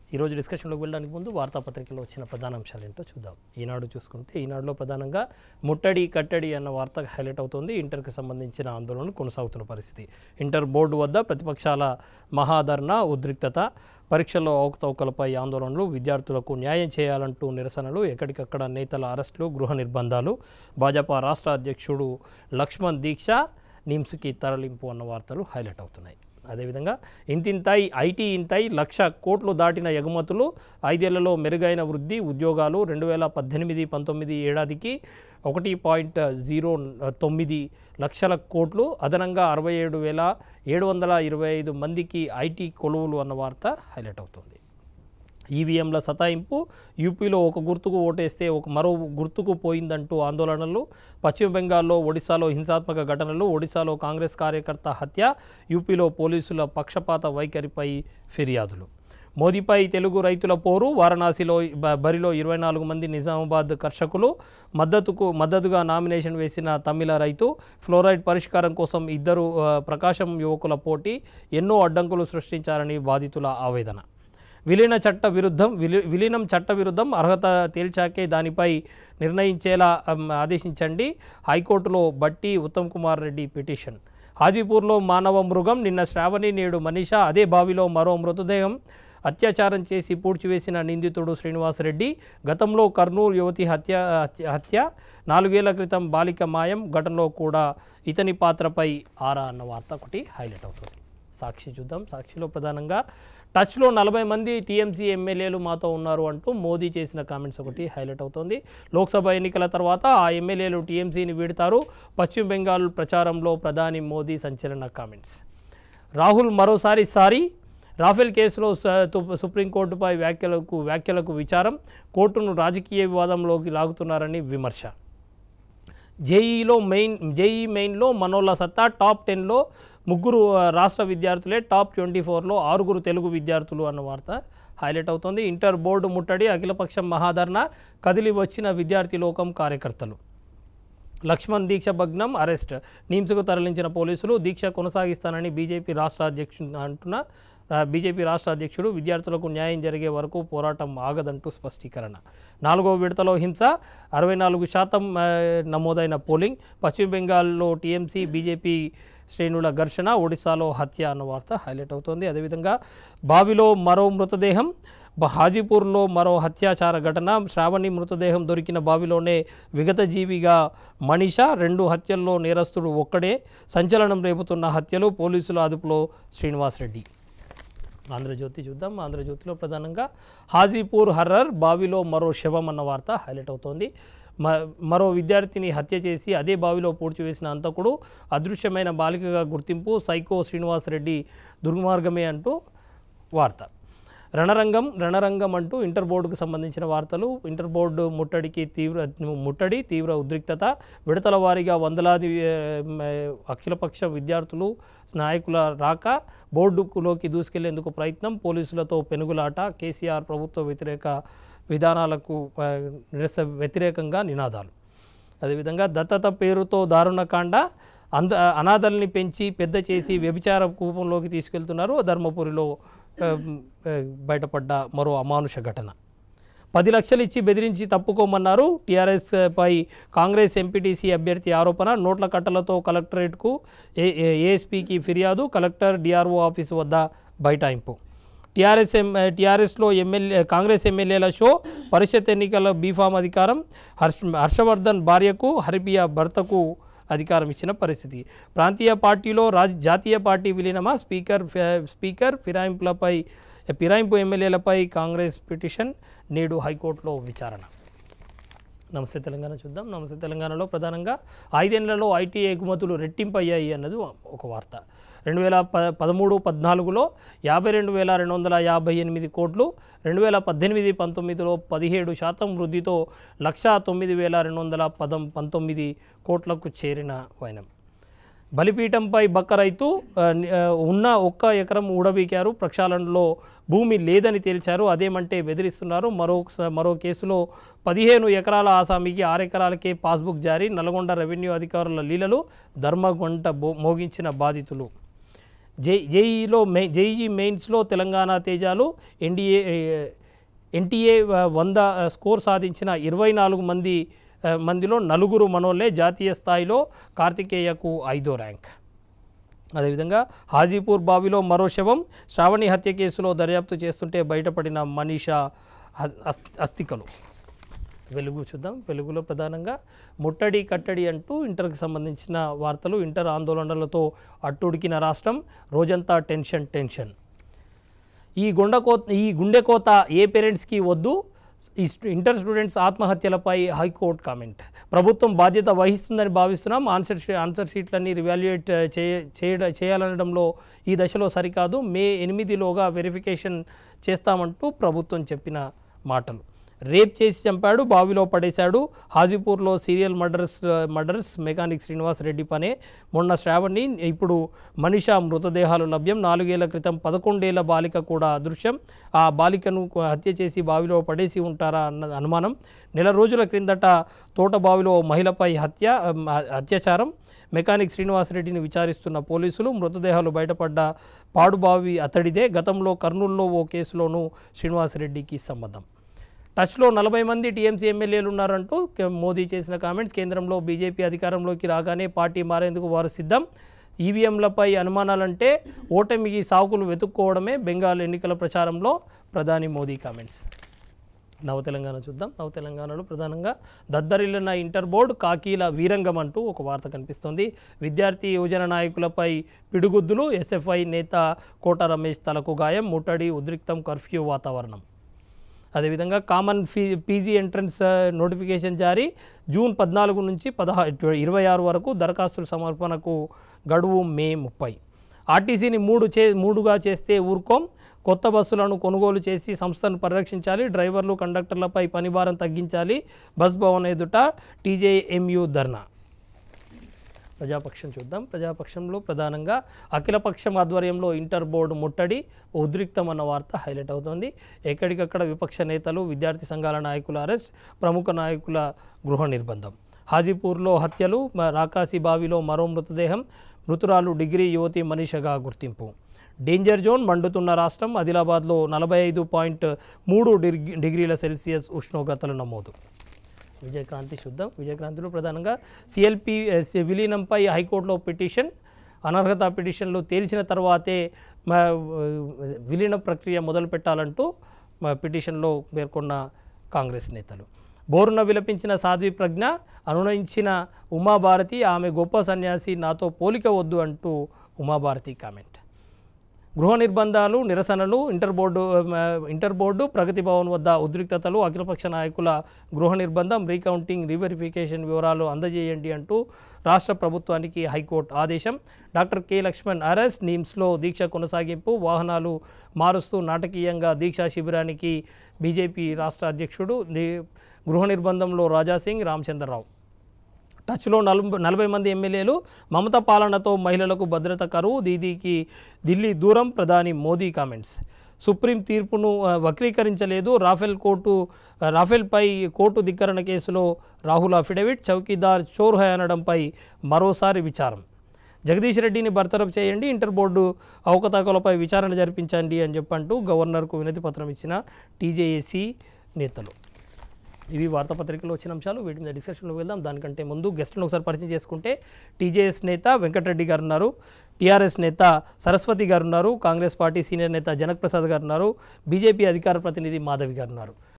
ఈరోజు డిస్కషన్లోకి వెళ్ళడానికి ముందు వార్తాపత్రికలో వచ్చిన ప్రధాన అంశాలు ఏంటో చూద్దాం ఈనాడు చూసుకుంటే ఈనాడులో ప్రధానంగా ముట్టడి కట్టడి అన్న వార్త హైలైట్ అవుతుంది ఇంటర్కి సంబంధించిన ఆందోళన కొనసాగుతున్న పరిస్థితి ఇంటర్ బోర్డు వద్ద ప్రతిపక్షాల మహాధరణ ఉద్రిక్తత పరీక్షల్లో అవకతవకలపై ఆందోళనలు విద్యార్థులకు న్యాయం చేయాలంటూ నిరసనలు ఎక్కడికక్కడ నేతల అరెస్టులు గృహ నిర్బంధాలు భాజపా రాష్ట్ర అధ్యక్షుడు లక్ష్మణ్ దీక్ష నిమ్స్కి తరలింపు అన్న వార్తలు హైలైట్ అవుతున్నాయి అదేవిధంగా ఇంతింతాయి ఐటీ ఇంతాయి లక్ష కోట్లు దాటిన ఎగుమతులు ఐదేళ్లలో మెరుగైన వృద్ధి ఉద్యోగాలు రెండు వేల పద్దెనిమిది పంతొమ్మిది ఏడాదికి ఒకటి పాయింట్ జీరో తొమ్మిది లక్షల కోట్లు అదనంగా అరవై ఏడు వేల ఏడు వందల ఇరవై ఐదు మందికి ఐటీ కొలువులు అన్న వార్త హైలైట్ అవుతుంది ఈవీఎంల సతాయింపు యూపీలో ఒక గుర్తుకు ఓటేస్తే ఒక మరో గుర్తుకు పోయిందంటూ ఆందోళనలు పశ్చిమ బెంగాల్లో ఒడిశాలో హింసాత్మక ఘటనలు ఒడిశాలో కాంగ్రెస్ కార్యకర్త హత్య యూపీలో పోలీసుల పక్షపాత వైఖరిపై ఫిర్యాదులు మోదీపై తెలుగు రైతుల పోరు వారణాసిలో బ- బరిలో ఇరవై నాలుగు మంది నిజామాబాద్ కర్షకులు మద్దతుకు మద్దతుగా నామినేషన్ వేసిన తమిళ రైతు ఫ్లోరైడ్ పరిష్కారం కోసం ఇద్దరు ఆ, ప్రకాశం యువకుల పోటీ ఎన్నో అడ్డంకులు సృష్టించారని బాధితుల ఆవేదన విలీన చట్ట విరుద్ధం విలి విలీనం చట్ట విరుద్ధం అర్హత తేల్చాకే దానిపై నిర్ణయించేలా అమ్, ఆదేశించండి హైకోర్టులో బట్టి ఉత్తమ్ కుమార్ రెడ్డి పిటిషన్ హాజీపూర్లో మానవ మృగం నిన్న శ్రావణి నేడు మనీషా అదే బావిలో మరో మృతదేహం అత్యాచారం చేసి పూడ్చివేసిన నిందితుడు శ్రీనివాసరెడ్డి గతంలో కర్నూలు యువతి హత్య హత్య హత్య నాలుగేళ్ల క్రితం బాలిక మాయం ఘటనలో కూడా ఇతని పాత్రపై ఆరా అన్న వార్త ఒకటి హైలైట్ అవుతుంది సాక్షి చూద్దాం సాక్షిలో ప్రధానంగా టచ్లో నలభై మంది టీఎంసీ ఎమ్మెల్యేలు మాతో ఉన్నారు అంటూ మోదీ చేసిన కామెంట్స్ ఒకటి హైలైట్ అవుతోంది లోక్సభ ఎన్నికల తర్వాత ఆ ఎమ్మెల్యేలు టీఎంసీని వీడతారు పశ్చిమ బెంగాల్ ప్రచారంలో ప్రధాని మోదీ సంచలన కామెంట్స్ రాహుల్ మరోసారి సారీ రాఫెల్ కేసులో స- టు- సుప్రీంకోర్టుపై వ్యాఖ్యలకు వ్యాఖ్యలకు విచారం కోర్టును రాజకీయ వివాదంలోకి లాగుతున్నారని విమర్శ జేఈలో మెయిన్ జేఈ మెయిన్లో మనోళ్ళ సత్తా టాప్ టెన్లో ముగ్గురు ఆ, రాష్ట్ర విద్యార్థులే టాప్ ట్వంటీ ఫోర్లో ఆరుగురు తెలుగు విద్యార్థులు అన్న వార్త హైలైట్ అవుతుంది ఇంటర్ బోర్డు ముట్టడి అఖిలపక్షం మహాధరణ కదిలి వచ్చిన విద్యార్థి లోకం కార్యకర్తలు లక్ష్మణ్ దీక్ష భగ్నం అరెస్ట్ నిమ్స్కు తరలించిన పోలీసులు దీక్ష కొనసాగిస్తానని బీజేపీ రాష్ట్ర అధ్యక్షుడు అంటున్న ఆ, బీజేపీ రాష్ట్ర అధ్యక్షుడు విద్యార్థులకు న్యాయం జరిగే వరకు పోరాటం ఆగదంటూ స్పష్టీకరణ నాలుగో విడతలో హింస అరవై నాలుగు శాతం ఆ, నమోదైన పోలింగ్ పశ్చిమ బెంగాల్లో టీఎంసీ బీజేపీ శ్రేణుల ఘర్షణ ఒడిశాలో హత్య అన్న వార్త హైలైట్ అవుతోంది అదేవిధంగా బావిలో మరో మృతదేహం బ- హాజీపూర్లో మరో హత్యాచార ఘటన శ్రావణి మృతదేహం దొరికిన బావిలోనే విగతజీవిగా మనిష రెండు హత్యల్లో నేరస్తుడు ఒక్కడే సంచలనం రేపుతున్న హత్యలు పోలీసుల అదుపులో శ్రీనివాసరెడ్డి ఆంధ్రజ్యోతి చూద్దాం ఆంధ్రజ్యోతిలో ప్రధానంగా హాజీపూర్ హర్రర్ బావిలో మరో శవం అన్న వార్త హైలైట్ అవుతోంది మ మరో విద్యార్థిని హత్య చేసి అదే బావిలో పూడ్చివేసిన అంతకుడు అదృశ్యమైన బాలికగా గుర్తింపు సైకో శ్రీనివాసరెడ్డి దుర్మార్గమే అంటూ వార్త రణరంగం రణరంగం అంటూ ఇంటర్ బోర్డుకు సంబంధించిన వార్తలు ఇంటర్ బోర్డు ముట్టడికి తీవ్ర ముట్టడి తీవ్ర ఉద్రిక్తత విడతల వారీగా వందలాది ఏ, మ, అఖిలపక్ష విద్యార్థులు నాయకుల రాక బోర్డులోకి దూసుకెళ్లేందుకు ప్రయత్నం పోలీసులతో పెనుగులాట కేసీఆర్ ప్రభుత్వ వ్యతిరేక విధానాలకు ఆ, నిరస వ్యతిరేకంగా నినాదాలు అదేవిధంగా దత్తత పేరుతో దారుణకాండ అంద అనాథల్ని పెంచి పెద్ద చేసి వ్యభిచార కూపంలోకి తీసుకెళ్తున్నారు ధర్మపురిలో ఆ, ఆ, బయటపడ్డ మరో అమానుష ఘటన పది లక్షలు ఇచ్చి బెదిరించి తప్పుకోమన్నారు టీఆర్ఎస్ పై కాంగ్రెస్ ఎంపీటీసీ అభ్యర్థి ఆరోపణ నోట్ల కట్టలతో కలెక్టరేట్కు ఏ ఏఎస్పీకి ఫిర్యాదు కలెక్టర్ డిఆర్ఓ ఆఫీసు వద్ద బైఠాయింపు టీఆర్ఎస్ ఎం టీఆర్ఎస్లో ఎమ్మెల్యే కాంగ్రెస్ ఎమ్మెల్యేల షో పరిషత్ ఎన్నికల బీఫామ్ అధికారం హర్ష హర్షవర్ధన్ భార్యకు హరిపియ భర్తకు అధికారం ఇచ్చిన పరిస్థితి ప్రాంతీయ పార్టీలో రాజ్ జాతీయ పార్టీ విలీనమా స్పీకర్ ఫి- స్పీకర్ ఫిరాయింపులపై ఫిరాయింపు ఎమ్మెల్యేలపై కాంగ్రెస్ పిటిషన్ నేడు హైకోర్టులో విచారణ నమస్తే తెలంగాణ చూద్దాం నమస్తే తెలంగాణలో ప్రధానంగా ఐదేళ్లలో ఐటీ ఎగుమతులు రెట్టింపు అయ్యాయి అన్నది ఒక వార్త రెండు వేల ప పదమూడు పద్నాలుగులో యాభై రెండు వేల రెండు వందల యాభై ఎనిమిది కోట్లు రెండు వేల పద్దెనిమిది పంతొమ్మిదిలో పదిహేడు శాతం వృద్ధితో లక్షా తొమ్మిది వేల రెండు వందల పదం పంతొమ్మిది కోట్లకు చేరిన వైనం బలిపీఠంపై బక్క రైతు ఆ, ని- ఆ, ఉన్న ఒక్క ఎకరం ఊడబీకారు ప్రక్షాళనలో భూమి లేదని తేల్చారు అదేమంటే బెదిరిస్తున్నారు మరో మరో కేసులో పదిహేను ఎకరాల ఆసామికి ఆరు ఎకరాలకే పాస్బుక్ జారీ నల్గొండ రెవెన్యూ అధికారుల లీలలు ధర్మగొంట బో మోగించిన బాధితులు జే జేఈలో మే జేఈ మెయిన్స్లో తెలంగాణ తేజాలు ఎన్డీఏ ఎన్టీఏ వంద స్కోర్ సాధించిన ఇరవై నాలుగు మంది ఆ, మందిలో నలుగురు మనోళ్ళే జాతీయ స్థాయిలో కార్తికేయకు ఐదో ర్యాంక్ అదేవిధంగా హాజీపూర్ బావిలో మరో శవం శ్రావణి హత్య కేసులో దర్యాప్తు చేస్తుంటే బయటపడిన మనీషా అస్- అస్- అస్థికలు వెలుగు చూద్దాం వెలుగులో ప్రధానంగా ముట్టడి కట్టడి అంటూ ఇంటర్కి సంబంధించిన వార్తలు ఇంటర్ ఆందోళనలతో అట్టుడికిన రాష్ట్రం రోజంతా టెన్షన్ టెన్షన్ ఈ గుండెకోత ఈ గుండెకోత ఏ పేరెంట్స్కి వద్దు ఈ స్టు- ఇంటర్ స్టూడెంట్స్ ఆత్మహత్యలపై హైకోర్టు కామెంట్ ప్రభుత్వం బాధ్యత వహిస్తుందని భావిస్తున్నాం ఆన్సర్ షీ ఆన్సర్ షీట్లన్నీ రివాల్యుయేట్ చేయ చేయడ- చేయాలనడంలో ఈ దశలో సరికాదు మే ఎనిమిదిలోగా వెరిఫికేషన్ చేస్తామంటూ ప్రభుత్వం చెప్పిన మాటలు రేప్ చేసి చంపాడు బావిలో పడేశాడు హాజీపూర్లో serial murders murders mechanic Srinivas Reddy పనే మొన్న శ్రావణి ఇప్పుడు మనిషా మృతదేహాలు లభ్యం నాలుగేళ్ల క్రితం పదకొండేళ్ల బాలిక కూడా అదృశ్యం ఆ బాలికను హత్య చేసి బావిలో పడేసి ఉంటారా అన్న అనుమానం నెల రోజుల క్రిందట తోట బావిలో ఓ మహిళపై హత్య అమ్, అత్యాచారం మెకానిక్ శ్రీనివాసరెడ్డిని విచారిస్తున్న పోలీసులు మృతదేహాలు బయటపడ్డ పాడుబావి అతడిదే గతంలో కర్నూలులో ఓ కేసులోనూ శ్రీనివాసరెడ్డికి సంబంధం టచ్లో నలభై మంది టీఎంసీ ఎమ్మెల్యేలు ఉన్నారంటూ కే- మోదీ చేసిన కామెంట్స్ కేంద్రంలో బీజేపీ అధికారంలోకి రాగానే పార్టీ మారేందుకు వారు సిద్ధం ఈవీఎంలపై అనుమానాలంటే ఓటమికి సాకులు వెతుక్కోవడమే బెంగాల్ ఎన్నికల ప్రచారంలో ప్రధాని మోదీ కామెంట్స్ నవ తెలంగాణ చూద్దాం నవ తెలంగాణలో ప్రధానంగా దద్దరిల్లిన ఇంటర్ బోర్డు కాకీల వీరంగం అంటూ ఒక వార్త కనిపిస్తోంది విద్యార్థి యువజన నాయకులపై పిడుగుద్దులు ఎస్ఎఫ్ఐ నేత కోట రమేష్ తలకు గాయం ముట్టడి ఉద్రిక్తం కర్ఫ్యూ వాతావరణం అదేవిధంగా కామన్ ఫీ పీజీ ఎంట్రన్స్ ఆ, నోటిఫికేషన్ జారీ జూన్ పద్నాలుగు నుంచి పదహా ఇరవై ఆరు వరకు దరఖాస్తుల సమర్పణకు గడువు మే ముప్పై ఆర్టీసీని మూడు చే మూడుగా చేస్తే ఊరుకోం కొత్త బస్సులను కొనుగోలు చేసి సంస్థను పరిరక్షించాలి డ్రైవర్లు కండక్టర్లపై పనిభారం తగ్గించాలి బస్ భవన్ ఎదుట టీజేఎంయు ధర్నా ప్రజాపక్షం చూద్దాం ప్రజాపక్షంలో ప్రధానంగా అఖిలపక్షం ఆధ్వర్యంలో ఇంటర్ బోర్డు ముట్టడి ఉద్రిక్తం అన్న వార్త హైలైట్ అవుతోంది ఎక్కడికక్కడ విపక్ష నేతలు విద్యార్థి సంఘాల నాయకుల అరెస్ట్ ప్రముఖ నాయకుల గృహ నిర్బంధం హాజీపూర్లో హత్యలు మ- రాకాసి బావిలో మరో మృతదేహం మృతురాలు డిగ్రీ యువతి మనీషగా గుర్తింపు డేంజర్ జోన్ మండుతున్న రాష్ట్రం ఆదిలాబాద్లో నలభై ఐదు పాయింట్ మూడు డిగ్రీ డిగ్రీల సెల్సియస్ ఉష్ణోగ్రతలు నమోదు విజయక్రాంతి చూద్దాం విజయక్రాంతిలో ప్రధానంగా సిఎల్పి విలీనంపై హైకోర్టులో పిటిషన్ అనర్హత పిటిషన్లు తేల్చిన తర్వాతే మ, విలీన ప్రక్రియ మొదలు పెట్టాలంటూ మ, పిటిషన్లో పేర్కొన్న కాంగ్రెస్ నేతలు బోరున విలపించిన సాధ్వి ప్రజ్ఞ అనునయించిన ఉమాభారతి ఆమె గొప్ప సన్యాసి నాతో పోలిక వద్దు అంటూ ఉమాభారతి కామెంట్ గృహ నిర్బంధాలు నిరసనలు ఇంటర్ బోర్డు ఆ, ఇంటర్ బోర్డు ప్రగతి భవన్ వద్ద ఉద్రిక్తతలు అఖిలపక్ష నాయకుల గృహ నిర్బంధం రీకౌంటింగ్ రీవెరిఫికేషన్ వివరాలు అందజేయండి అంటూ రాష్ట్ర ప్రభుత్వానికి హైకోర్టు ఆదేశం డాక్టర్ కె లక్ష్మణ్ అరెస్ట్ నీమ్స్లో దీక్ష కొనసాగింపు వాహనాలు మారుస్తూ నాటకీయంగా దీక్షా శిబిరానికి బీజేపీ రాష్ట్ర అధ్యక్షుడు ది- గృహ నిర్బంధంలో రాజాసింగ్ రామచంద్రరావు టచ్లో నలభై నలభై మంది ఎమ్మెల్యేలు మమత పాలనతో మహిళలకు భద్రత కరువు దీదీకి ఢిల్లీ దూరం ప్రధాని మోదీ కామెంట్స్ సుప్రీం తీర్పును ఆ, వక్రీకరించలేదు రాఫెల్ కోర్టు ఆ, రాఫెల్పై కోర్టు ధిక్కరణ కేసులో రాహుల్ అఫిడవిట్ చౌకీదార్ చోర్ హై అనడంపై మరోసారి విచారం జగదీష్ రెడ్డిని బర్తరఫ్ చేయండి ఇంటర్ బోర్డు అవకతవకలపై విచారణ జరిపించండి అని చెప్పంటూ గవర్నర్కు వినతి పత్రం ఇచ్చిన టీజేఏసీ నేతలు ఇవి వార్తాపత్రికలో వచ్చిన అంశాలు వీటి మీద డిస్కషన్లో వెళ్దాం దానికంటే ముందు గెస్ట్లను ఒకసారి పరిచయం చేసుకుంటే టీజేఎస్ నేత వెంకటరెడ్డి గారు ఉన్నారు టీఆర్ఎస్ నేత సరస్వతి గారు ఉన్నారు కాంగ్రెస్ పార్టీ సీనియర్ నేత జనక్ ప్రసాద్ గారు ఉన్నారు బీజేపీ అధికార ప్రతినిధి మాధవి గారు ఉన్నారు